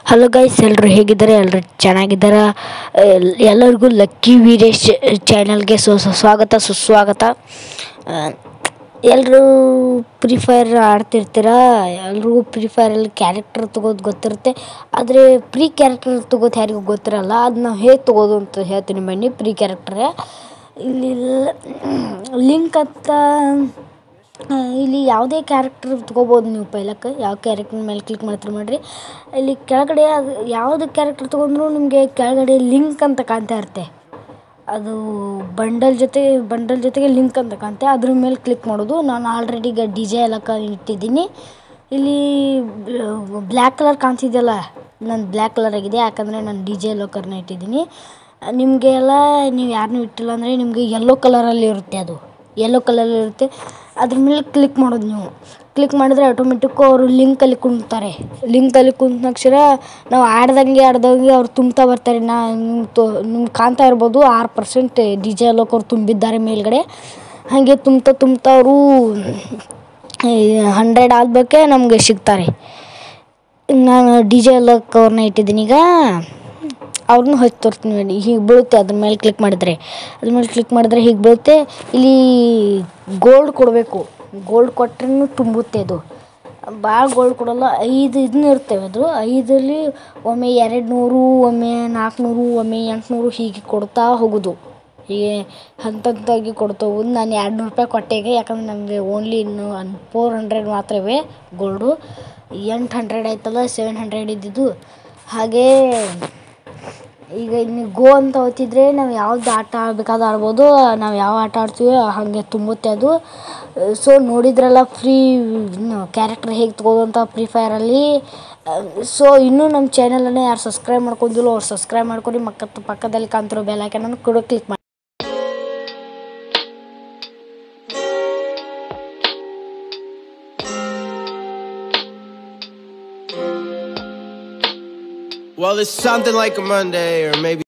hello guys ಎಲ್ಲರೂ ಹೇಗಿದ್ದಾರೆ ಎಲ್ಲರೂ ಚೆನ್ನಾಗಿದ್ದಾರೆ ಎಲ್- ಎಲ್ಲರಿಗೂ ಲಕ್ಕಿ ವೀರೇಶ್ ಚಾನಲ್ಗೆ ಸು ಸು- ಸ್ವಾಗತ ಸುಸ್ವಾಗತ ಎಲ್ಲರೂ ಫ್ರೀ ಫೈರ್ ಆಡ್ತಿರ್ತೀರ ಎಲ್ರಿಗೂ ಫ್ರೀ ಫೈರಲ್ಲಿ ಕ್ಯಾರೆಕ್ಟರ್ ತಗೋದು ಗೊತ್ತಿರುತ್ತೆ ಆದರೆ ಪ್ರೀ ಕ್ಯಾರೆಕ್ಟರ್ ತಗೋದು ಯಾರಿಗೂ ಗೊತ್ತಿರಲ್ಲ ಅದು ನಾವು ಹೇಗೆ ತಗೋದು ಅಂತ ಹೇಳ್ತೀನಿ ಬನ್ನಿ ಪ್ರೀ ಕ್ಯಾರೆಕ್ಟರ್ ಇಲ್ಲಿ ಲಿಂಕ್ ಅಂತ ಆ, ಇಲ್ಲಿ ಯಾವುದೇ ಕ್ಯಾರೆಕ್ಟರ್ ತೊಗೋಬೋದು ನೀವು ಪೈಲಕ್ಕೆ ಯಾವ ಕ್ಯಾರೆಕ್ಟರ್ ಮೇಲೆ ಕ್ಲಿಕ್ ಮಾಡ್ತೀರಿ ಮಾಡಿರಿ ಇಲ್ಲಿ ಕೆಳಗಡೆ ಅದು ಯಾವುದು ಕ್ಯಾರೆಕ್ಟರ್ ತೊಗೊಂಡ್ರು ನಿಮಗೆ ಕೆಳಗಡೆ ಲಿಂಕ್ ಅಂತ ಕಾಣ್ತಾ ಇರುತ್ತೆ ಅದು ಬಂಡಲ್ ಜೊತೆ ಬಂಡಲ್ ಜೊತೆಗೆ ಲಿಂಕ್ ಅಂತ ಕಾಣುತ್ತೆ ಅದ್ರ ಮೇಲೆ ಕ್ಲಿಕ್ ಮಾಡೋದು ನಾನು ಆಲ್ರೆಡಿ ಈಗ ಡಿ ಜೆ ಎಲ್ಲ ಕ ಇಟ್ಟಿದ್ದೀನಿ ಇಲ್ಲಿ ಬ್ಲ್ಯಾಕ್ ಕಲರ್ ಕಾಣಿಸಿದೆಯಲ್ಲ ನಾನು ಬ್ಲ್ಯಾಕ್ ಕಲರ್ ಆಗಿದೆ ಯಾಕಂದರೆ ನಾನು ಡಿ ಜೆ ಲೋಕರ್ನ ಇಟ್ಟಿದ್ದೀನಿ ನಿಮಗೆ ಎಲ್ಲ ನೀವು ಯಾರನ್ನೂ ಇಟ್ಟಿಲ್ಲ ಅಂದರೆ ನಿಮಗೆ ಯೆಲ್ಲೋ ಕಲರಲ್ಲಿ ಇರುತ್ತೆ ಅದು ಯೆಲ್ಲೋ ಕಲರಲ್ಲಿ ಇರುತ್ತೆ ಅದ್ರ ಮೇಲೆ ಕ್ಲಿಕ್ ಮಾಡೋದು ನೀವು ಕ್ಲಿಕ್ ಮಾಡಿದ್ರೆ ಆಟೋಮೆಟಿಕ್ಕು ಅವರು ಲಿಂಕಲ್ಲಿ ಕುಂತಾರೆ ಲಿಂಕಲ್ಲಿ ಕುಂತ ತಕ್ಷಣ ನಾವು ಆಡ್ದಂಗೆ ಆಡ್ದಂಗೆ ಅವ್ರು ತುಂಬ್ತಾ ಬರ್ತಾರೆ ನಾ ನಿಮ್ಗೆ ತೋ ನಿಮ್ಗೆ ಕಾಣ್ತಾ ಇರ್ಬೋದು ಆರು ಪರ್ಸೆಂಟ್ ಡಿ ಜೆ ಲೋಕ್ ಅವ್ರು ತುಂಬಿದ್ದಾರೆ ಮೇಲ್ಗಡೆ ಹಾಗೆ ತುಂಬ್ತಾ ತುಂಬ್ತಾ ಅವರು ಹಂಡ್ರೆಡ್ ಆಗಬೇಕೆ ನಮಗೆ ಸಿಗ್ತಾರೆ ನಾನು ಡಿ ಜೆ ಲೋಕ್ ಅವ್ರನ್ನ ಇಟ್ಟಿದ್ದೀನಿ ಈಗ ಅವ್ರನ್ನೂ ಹಚ್ಚಿ ತೋರಿಸ್ತೀನಿ ನೋಡಿ ಹೀಗೆ ಬೀಳುತ್ತೆ ಅದ್ರ ಮೇಲೆ ಕ್ಲಿಕ್ ಮಾಡಿದರೆ ಅದ್ರ ಮೇಲೆ ಕ್ಲಿಕ್ ಮಾಡಿದ್ರೆ ಹೀಗೆ ಬೀಳುತ್ತೆ ಇಲ್ಲಿ ಗೋಲ್ಡ್ ಕೊಡಬೇಕು ಗೋಲ್ಡ್ ಕೊಟ್ರೂ ತುಂಬುತ್ತೆ ಅದು ಭಾಳ ಗೋಲ್ಡ್ ಕೊಡಲ್ಲ ಐದು ಇದನ್ನ ಇರ್ತವೆ ಅದು ಐದಲ್ಲಿ ಒಮ್ಮೆ ಎರಡು ನೂರು ಒಮ್ಮೆ ನಾಲ್ಕುನೂರು ಒಮ್ಮೆ ಎಂಟುನೂರು ಹೀಗೆ ಕೊಡ್ತಾ ಹೋಗೋದು ಹೀಗೆ ಹಂತ ಹಂತವಾಗಿ ಕೊಡ್ತಾ ಹೋಗೋದು ನಾನು ಎರಡು ನೂರು ರೂಪಾಯಿ ಕೊಟ್ಟೆಗೆ ಯಾಕಂದ್ರೆ ನಮಗೆ ಓನ್ಲಿ ಇನ್ನು ಫೋರ್ ಹಂಡ್ರೆಡ್ ಮಾತ್ರ ಇವೆ ಗೋಲ್ಡು ಎಂಟು ಹಂಡ್ರೆಡ್ ಆಯ್ತಲ್ಲ ಸೆವೆನ್ ಹಂಡ್ರೆಡ್ ಇದ್ದಿದ್ದು ಹಾಗೇ ಈಗ ಇನ್ನು ಗೋ ಅಂತ ಓದ್ತಿದ್ರೆ ನಾವು ಯಾವ್ದು ಆಟ ಆಡ್ಬೇಕಾದ್ರೂ ಆಡ್ಬೋದು ನಾವು ಯಾವ ಆಟ ಆಡ್ತೀವೋ ಹಾಗೆ ತುಂಬುತ್ತೆ ಅದು ಸೊ ನೋಡಿದ್ರಲ್ಲ ಫ್ರೀ ಕ್ಯಾರೆಕ್ಟರ್ ಹೇಗೆ ತಗೋದು ಅಂತ ಫ್ರೀ ಫೈರಲ್ಲಿ ಸೊ ಇನ್ನೂ ನಮ್ಮ ಚಾನಲನ್ನು ಯಾರು ಸಬ್ಸ್ಕ್ರೈಬ್ ಮಾಡ್ಕೊಂಡಿಲ್ಲ ಅವ್ರು ಸಬ್ಸ್ಕ್ರೈಬ್ ಮಾಡ್ಕೊರಿ ಮಕ್ಕ ಪಕ್ಕದಲ್ಲಿ ಕಾಣ್ತಿರೋ ಬೆಲ್ ಐಕನನ್ನು ಕೂಡ ಕ್ಲಿಕ್ ಮಾಡಿ Well, it's something like a Monday, or maybe